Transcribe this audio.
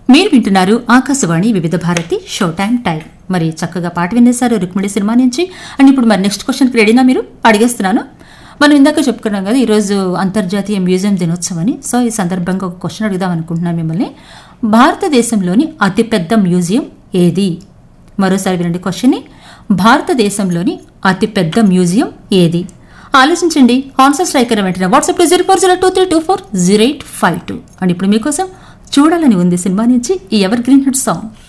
మీరు వింటున్నారు ఆకాశవాణి వివిధ భారతి షో టైం టైం మరి చక్కగా పాట వినేశారు రుక్మిణి సినిమా నుంచి అండ్ ఇప్పుడు మరి నెక్స్ట్ క్వశ్చన్కి రెడీనా మీరు అడిగేస్తున్నాను మనం ఇందాక చెప్పుకున్నాం కదా ఈరోజు అంతర్జాతీయ మ్యూజియం దినోత్సవం అని సో ఈ సందర్భంగా ఒక క్వశ్చన్ అడుగుదాం అనుకుంటున్నాను మిమ్మల్ని భారతదేశంలోని అతిపెద్ద మ్యూజియం ఏది మరోసారి వినండి క్వశ్చన్ని భారతదేశంలోని అతిపెద్ద మ్యూజియం ఏది ఆలోచించండి ఆన్సర్ స్ట్రైకర్ వెంటనే WhatsApp zero four zero two three two four zero eight five two and ఇప్పుడు మీకోసం చూడాలని ఉంది సినిమా నుంచి ఈ ఎవర్ గ్రీన్ హిట్ సాంగ్